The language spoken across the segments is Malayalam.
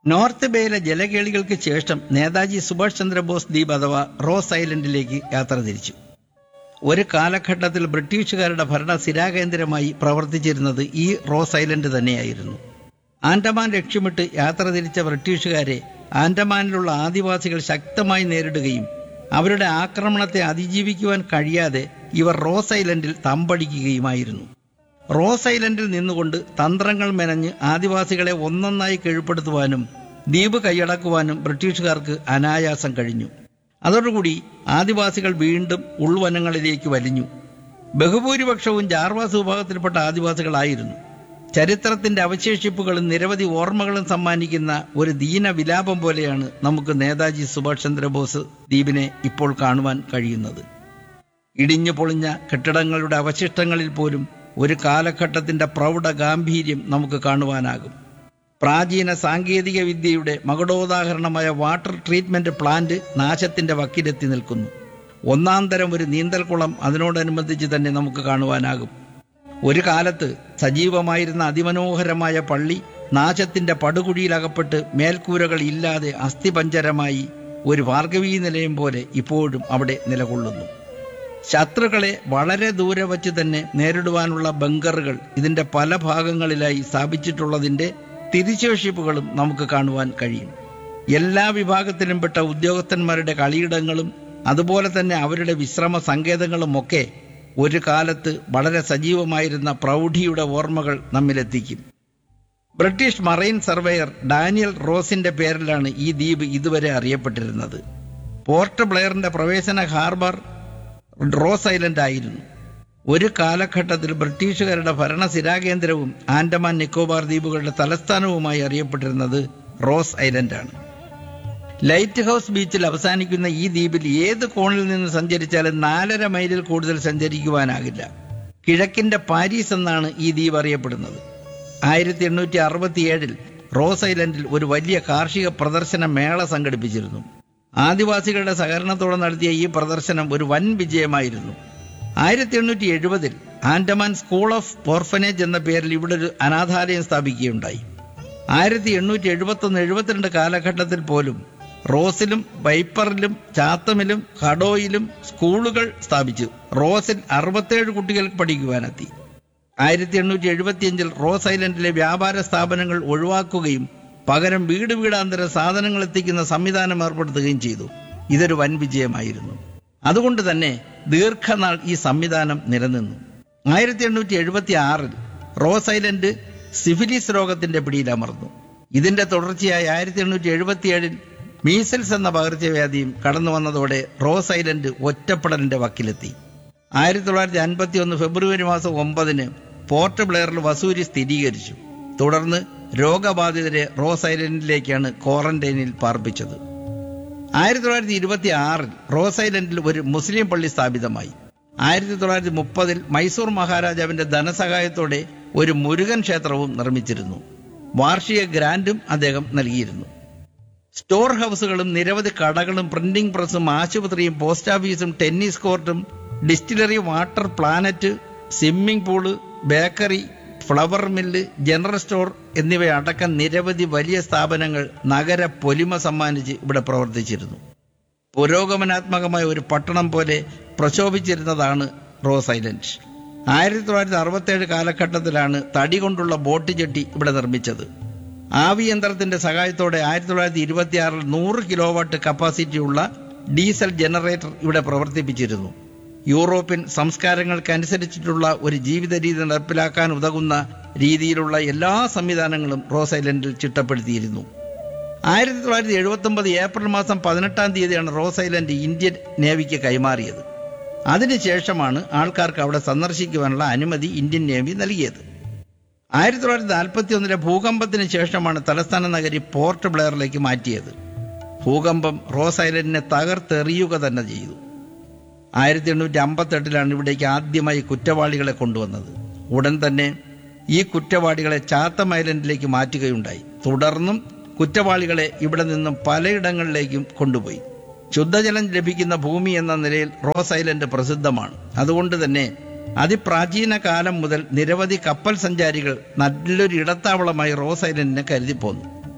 നോർത്ത് ബേയിലെ ജലകേളികൾക്ക് ശേഷം നേതാജി സുഭാഷ് ചന്ദ്രബോസ് ദ്വീപ് അഥവാ റോസ് ഐലൻഡിലേക്ക് യാത്ര തിരിച്ചു ഒരു കാലഘട്ടത്തിൽ ബ്രിട്ടീഷുകാരുടെ ഭരണ സ്ഥിരാകേന്ദ്രമായി പ്രവർത്തിച്ചിരുന്നത് ഈ റോസ് ഐലൻഡ് തന്നെയായിരുന്നു ആൻഡമാൻ ലക്ഷ്യമിട്ട് യാത്ര തിരിച്ച ബ്രിട്ടീഷുകാരെ ആൻഡമാനിലുള്ള ആദിവാസികൾ ശക്തമായി നേരിടുകയും അവരുടെ ആക്രമണത്തെ അതിജീവിക്കുവാൻ കഴിയാതെ ഇവർ റോസ് ഐലൻഡിൽ തമ്പടിക്കുകയുമായിരുന്നു റോസ് ഐലൻഡിൽ നിന്നുകൊണ്ട് തന്ത്രങ്ങൾ മെനഞ്ഞ് ആദിവാസികളെ ഒന്നൊന്നായി കീഴ്പ്പെടുത്തുവാനും ദ്വീപ് കൈയടക്കുവാനും ബ്രിട്ടീഷുകാർക്ക് അനായാസം കഴിഞ്ഞു അതോടുകൂടി ആദിവാസികൾ വീണ്ടും ഉൾവനങ്ങളിലേക്ക് വലിഞ്ഞു ബഹുഭൂരിപക്ഷവും ജാർവാസ് വിഭാഗത്തിൽപ്പെട്ട ആദിവാസികളായിരുന്നു ചരിത്രത്തിന്റെ അവശേഷിപ്പുകളും നിരവധി ഓർമ്മകളും സമ്മാനിക്കുന്ന ഒരു ദീന വിലാപം പോലെയാണ് നമുക്ക് നേതാജി സുഭാഷ് ചന്ദ്രബോസ് ദ്വീപിനെ ഇപ്പോൾ കാണുവാൻ കഴിയുന്നത് ഇടിഞ്ഞു പൊളിഞ്ഞ കെട്ടിടങ്ങളുടെ അവശിഷ്ടങ്ങളിൽ പോലും ഒരു കാലഘട്ടത്തിന്റെ പ്രൗഢ ഗാംഭീര്യം നമുക്ക് കാണുവാനാകും പ്രാചീന സാങ്കേതിക വിദ്യയുടെ മകുടോദാഹരണമായ വാട്ടർ ട്രീറ്റ്മെന്റ് പ്ലാന്റ് നാശത്തിന്റെ വക്കിലെത്തി നിൽക്കുന്നു ഒന്നാം തരം ഒരു നീന്തൽക്കുളം അതിനോടനുബന്ധിച്ച് തന്നെ നമുക്ക് കാണുവാനാകും ഒരു കാലത്ത് സജീവമായിരുന്ന അതിമനോഹരമായ പള്ളി നാശത്തിന്റെ പടുകുഴിയിലകപ്പെട്ട് മേൽക്കൂരകൾ ഇല്ലാതെ അസ്ഥിപഞ്ചരമായി ഒരു ഭാർഗവീ നിലയം പോലെ ഇപ്പോഴും അവിടെ നിലകൊള്ളുന്നു ശത്രുക്കളെ വളരെ ദൂരെ വച്ച് തന്നെ നേരിടുവാനുള്ള ബങ്കറുകൾ ഇതിന്റെ പല ഭാഗങ്ങളിലായി സ്ഥാപിച്ചിട്ടുള്ളതിന്റെ തിരിശേഷിപ്പുകളും നമുക്ക് കാണുവാൻ കഴിയും എല്ലാ വിഭാഗത്തിലും പെട്ട ഉദ്യോഗസ്ഥന്മാരുടെ കളിയിടങ്ങളും അതുപോലെ തന്നെ അവരുടെ വിശ്രമ സങ്കേതങ്ങളും ഒക്കെ ഒരു കാലത്ത് വളരെ സജീവമായിരുന്ന പ്രൗഢിയുടെ ഓർമ്മകൾ നമ്മിലെത്തിക്കും ബ്രിട്ടീഷ് മറൈൻ സർവേയർ ഡാനിയൽ റോസിന്റെ പേരിലാണ് ഈ ദ്വീപ് ഇതുവരെ അറിയപ്പെട്ടിരുന്നത് പോർട്ട് ബ്ലെയറിന്റെ പ്രവേശന ഹാർബർ റോസ് ഐലൻഡ് ആയിരുന്നു ഒരു കാലഘട്ടത്തിൽ ബ്രിട്ടീഷുകാരുടെ ഭരണ സ്ഥിരാകേന്ദ്രവും ആൻഡമാൻ നിക്കോബാർ ദ്വീപുകളുടെ തലസ്ഥാനവുമായി അറിയപ്പെട്ടിരുന്നത് റോസ് ഐലൻഡാണ് ലൈറ്റ് ഹൗസ് ബീച്ചിൽ അവസാനിക്കുന്ന ഈ ദ്വീപിൽ ഏത് കോണിൽ നിന്ന് സഞ്ചരിച്ചാലും നാലര മൈലിൽ കൂടുതൽ സഞ്ചരിക്കുവാനാകില്ല കിഴക്കിന്റെ പാരീസ് എന്നാണ് ഈ ദ്വീപ് അറിയപ്പെടുന്നത് ആയിരത്തി എണ്ണൂറ്റി അറുപത്തിയേഴിൽ റോസ് ഐലൻഡിൽ ഒരു വലിയ കാർഷിക പ്രദർശന മേള സംഘടിപ്പിച്ചിരുന്നു ആദിവാസികളുടെ സഹകരണത്തോടെ നടത്തിയ ഈ പ്രദർശനം ഒരു വൻ വിജയമായിരുന്നു ആയിരത്തി എണ്ണൂറ്റി എഴുപതിൽ ആൻഡമാൻ സ്കൂൾ ഓഫ് ഓർഫനേജ് എന്ന പേരിൽ ഇവിടെ ഒരു അനാഥാലയം സ്ഥാപിക്കുകയുണ്ടായി ആയിരത്തി എണ്ണൂറ്റി എഴുപത്തൊന്ന് എഴുപത്തിരണ്ട് കാലഘട്ടത്തിൽ പോലും റോസിലും വൈപ്പറിലും ചാത്തമിലും ഹഡോയിലും സ്കൂളുകൾ സ്ഥാപിച്ചു റോസിൽ അറുപത്തേഴ് കുട്ടികൾ പഠിക്കുവാനെത്തി ആയിരത്തി എണ്ണൂറ്റി എഴുപത്തിയഞ്ചിൽ റോസ് ഐലൻഡിലെ വ്യാപാര സ്ഥാപനങ്ങൾ ഒഴിവാക്കുകയും പകരം വീട് വീടാന്തരം സാധനങ്ങൾ എത്തിക്കുന്ന സംവിധാനം ഏർപ്പെടുത്തുകയും ചെയ്തു ഇതൊരു വൻ വിജയമായിരുന്നു അതുകൊണ്ട് തന്നെ ദീർഘനാൾ ഈ സംവിധാനം നിലനിന്നു ആയിരത്തി എണ്ണൂറ്റി എഴുപത്തി ആറിൽ റോസ് ഐലൻഡ് സിഫിലിസ് രോഗത്തിന്റെ പിടിയിലമർന്നു ഇതിന്റെ തുടർച്ചയായി ആയിരത്തി എണ്ണൂറ്റി എഴുപത്തിയേഴിൽ മീസൽസ് എന്ന പകർച്ചവ്യാധിയും കടന്നു വന്നതോടെ റോസ് ഐലൻഡ് ഒറ്റപ്പെടലിന്റെ വക്കിലെത്തി ആയിരത്തി തൊള്ളായിരത്തി അൻപത്തി ഒന്ന് ഫെബ്രുവരി മാസം ഒമ്പതിന് പോർട്ട് ബ്ലെയറിൽ വസൂരി സ്ഥിരീകരിച്ചു തുടർന്ന് രോഗബാധിതരെ റോസ് ഐലൻഡിലേക്കാണ് ക്വാറന്റൈനിൽ പാർപ്പിച്ചത് ആയിരത്തി തൊള്ളായിരത്തി ഇരുപത്തി ആറിൽ റോസ് ഐലൻഡിൽ ഒരു മുസ്ലിം പള്ളി സ്ഥാപിതമായി ആയിരത്തി തൊള്ളായിരത്തി മുപ്പതിൽ മൈസൂർ മഹാരാജാവിന്റെ ധനസഹായത്തോടെ ഒരു മുരുകൻ ക്ഷേത്രവും നിർമ്മിച്ചിരുന്നു വാർഷിക ഗ്രാൻഡും അദ്ദേഹം നൽകിയിരുന്നു സ്റ്റോർ ഹൗസുകളും നിരവധി കടകളും പ്രിന്റിംഗ് പ്രസ്സും ആശുപത്രിയും പോസ്റ്റ് ഓഫീസും ടെന്നീസ് കോർട്ടും distillery water planet swimming pool bakery flower mill general store എന്നിവയടക്കം നിരവധി വലിയ സ്ഥാപനങ്ങൾ നഗര പൊലിമ സമ്മാനിച്ച് ഇവിടെ പ്രവർത്തിച്ചിരുന്നു പുരോഗമനാത്മകമായ ഒരു പട്ടണം പോലെ പ്രശോഭിച്ചിരുന്നതാണ് റോസ് ഐലൻഡ് ആയിരത്തി തൊള്ളായിരത്തി അറുപത്തേഴ് കാലഘട്ടത്തിലാണ് തടി കൊണ്ടുള്ള ബോട്ട് ജെട്ടി ഇവിടെ നിർമ്മിച്ചത് ആവി യന്ത്രത്തിന്റെ സഹായത്തോടെ ആയിരത്തി തൊള്ളായിരത്തി ഇരുപത്തിയാറിൽ നൂറ് കിലോ വാട്ട് കപ്പാസിറ്റിയുള്ള ഡീസൽ ജനറേറ്റർ ഇവിടെ പ്രവർത്തിപ്പിച്ചിരുന്നു യൂറോപ്യൻ സംസ്കാരങ്ങൾക്കനുസരിച്ചിട്ടുള്ള ഒരു ജീവിത രീതി നടപ്പിലാക്കാൻ ഉതകുന്ന രീതിയിലുള്ള എല്ലാ സംവിധാനങ്ങളും റോസ് ഐലൻഡിൽ ചിട്ടപ്പെടുത്തിയിരുന്നു ആയിരത്തി തൊള്ളായിരത്തി എഴുപത്തി ഒമ്പത് ഏപ്രിൽ മാസം പതിനെട്ടാം തീയതിയാണ് റോസ് ഐലൻഡ് ഇന്ത്യൻ നേവിക്ക് കൈമാറിയത് അതിനുശേഷമാണ് ആൾക്കാർക്ക് അവിടെ സന്ദർശിക്കുവാനുള്ള അനുമതി ഇന്ത്യൻ നേവി നൽകിയത് ആയിരത്തി തൊള്ളായിരത്തി നാൽപ്പത്തി ഒന്നിലെ ഭൂകമ്പത്തിന് ശേഷമാണ് തലസ്ഥാന നഗരി പോർട്ട് ബ്ലെയറിലേക്ക് മാറ്റിയത് ഭൂകമ്പം റോസ് ഐലൻഡിനെ തകർത്തെറിയുക തന്നെ ചെയ്തു ആയിരത്തി എണ്ണൂറ്റി അമ്പത്തെട്ടിലാണ് ഇവിടേക്ക് ആദ്യമായി കുറ്റവാളികളെ കൊണ്ടുവന്നത് ഉടൻ തന്നെ ഈ കുറ്റവാളികളെ ചാത്തം ഐലൻഡിലേക്ക് മാറ്റുകയുണ്ടായി തുടർന്നും കുറ്റവാളികളെ ഇവിടെ നിന്നും പലയിടങ്ങളിലേക്കും കൊണ്ടുപോയി ശുദ്ധജലം ലഭിക്കുന്ന ഭൂമി എന്ന നിലയിൽ റോസ് ഐലൻഡ് പ്രസിദ്ധമാണ് അതുകൊണ്ട് തന്നെ അതിപ്രാചീന കാലം മുതൽ നിരവധി കപ്പൽ സഞ്ചാരികൾ നല്ലൊരു ഇടത്താവളമായി റോസ് ഐലൻഡിനെ കരുതിപ്പോന്നു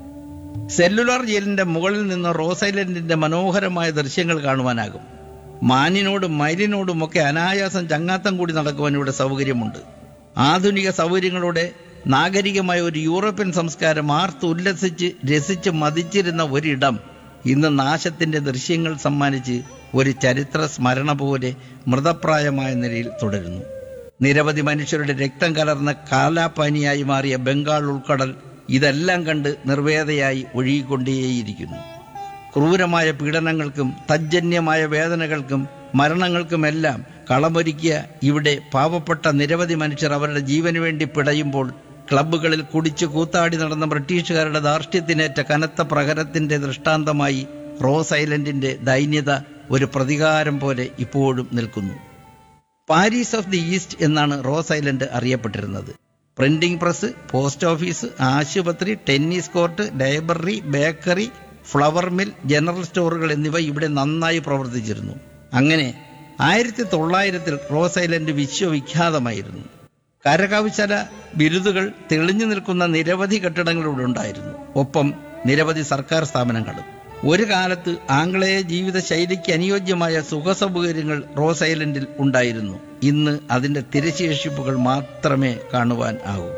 സെല്ലുലാർ ജയിലിന്റെ മുകളിൽ നിന്ന് റോസ് ഐലൻഡിന്റെ മനോഹരമായ ദൃശ്യങ്ങൾ കാണുവാനാകും മാനിനോടും മയിലിനോടുമൊക്കെ അനായാസം ചങ്ങാത്തം കൂടി നടക്കുവാൻ ഇവിടെ സൗകര്യമുണ്ട് ആധുനിക സൗകര്യങ്ങളോടെ നാഗരികമായ ഒരു യൂറോപ്യൻ സംസ്കാരം ആർത്ത് ഉല്ലസിച്ച് രസിച്ച് മതിച്ചിരുന്ന ഒരിടം ഇന്ന് നാശത്തിന്റെ ദൃശ്യങ്ങൾ സമ്മാനിച്ച് ഒരു ചരിത്ര സ്മരണ പോലെ മൃതപ്രായമായ നിലയിൽ തുടരുന്നു നിരവധി മനുഷ്യരുടെ രക്തം കലർന്ന കാലാപാനിയായി മാറിയ ബംഗാൾ ഉൾക്കടൽ ഇതെല്ലാം കണ്ട് നിർവേദയായി ഒഴുകിക്കൊണ്ടേയിരിക്കുന്നു ക്രൂരമായ പീഡനങ്ങൾക്കും തജ്ജന്യമായ വേദനകൾക്കും മരണങ്ങൾക്കുമെല്ലാം കളമൊരുക്കിയ ഇവിടെ പാവപ്പെട്ട നിരവധി മനുഷ്യർ അവരുടെ ജീവന് വേണ്ടി പിടയുമ്പോൾ ക്ലബ്ബുകളിൽ കുടിച്ചു കൂത്താടി നടന്ന ബ്രിട്ടീഷുകാരുടെ ധാർഷ്ട്യത്തിനേറ്റ കനത്ത പ്രഹരത്തിന്റെ ദൃഷ്ടാന്തമായി റോസ് ഐലൻഡിന്റെ ദൈന്യത ഒരു പ്രതികാരം പോലെ ഇപ്പോഴും നിൽക്കുന്നു പാരീസ് ഓഫ് ദി ഈസ്റ്റ് എന്നാണ് റോസ് ഐലൻഡ് അറിയപ്പെട്ടിരുന്നത് പ്രിന്റിംഗ് പ്രസ് പോസ്റ്റ് ഓഫീസ് ആശുപത്രി tennis court library bakery flower mill general സ്റ്റോറുകൾ എന്നിവ ഇവിടെ നന്നായി പ്രവർത്തിച്ചിരുന്നു അങ്ങനെ ആയിരത്തി തൊള്ളായിരത്തിൽ റോസ് ഐലൻഡ് വിശ്വവിഖ്യാതമായിരുന്നു കരകൗശല ബിരുദുകൾ തെളിഞ്ഞു നിൽക്കുന്ന നിരവധി കെട്ടിടങ്ങൾ ഇവിടെ ഉണ്ടായിരുന്നു ഒപ്പം നിരവധി സർക്കാർ സ്ഥാപനങ്ങളും ഒരു കാലത്ത് ആംഗ്ലേയ ജീവിത ശൈലിക്ക് അനുയോജ്യമായ സുഖസൗകര്യങ്ങൾ റോസ് ഐലൻഡിൽ ഉണ്ടായിരുന്നു ഇന്ന് അതിന്റെ തിരശേഷിപ്പുകൾ മാത്രമേ കാണുവാൻ ആകൂ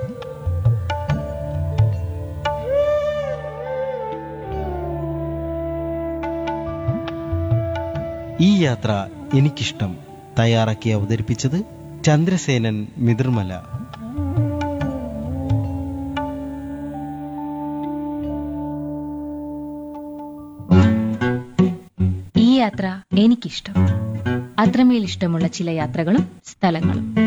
ഈ യാത്ര എനിക്കിഷ്ടം തയ്യാറാക്കി അവതരിപ്പിച്ചത് ചന്ദ്രസേനൻ മിതിർമല ഈ യാത്ര എനിക്കിഷ്ടം അത്രമേൽ ഇഷ്ടമുള്ള ചില യാത്രകളും സ്ഥലങ്ങളും